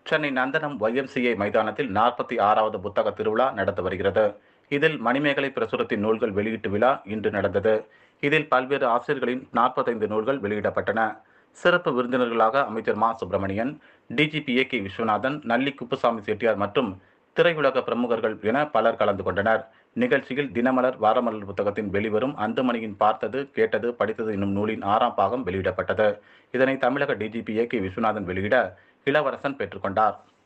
சென்னை நந்தனம் YMCA மைதானத்தில் நாற்பத்தி ஆறாவது புத்தக திருவிழா நடந்து வருகிறது இதில் மணிமேகலை பிரசுரத்தின் நூல்கள் வெளியீட்டு விழா இன்று நடந்தது இதில் பல்வேறு ஆசிரியர்களின் நாற்பத்தைந்து நூல்கள் வெளியிடப்பட்டன சிறப்பு விருந்தினர்களாக அமைச்சர் மா Subramanian DGP A K Viswanathan Nalli Kuppusamy Chettiar மற்றும் திரையுலக பிரமுகர்கள் என பலர் கலந்து கொண்டனர் நிகழ்ச்சியில் தினமலர் வாரமலர் புத்தகத்தின் வெளிவரும் அந்துமணியின் பார்த்தது கேட்டது படித்தது என்னும் நூலின் ஆறாம் பாகம் வெளியிடப்பட்டது இதனை தமிழக டிஜிபி ஏ கே விஸ்வநாதன் வெளியிட இளவரசன் பெற்றுக்கொண்டார்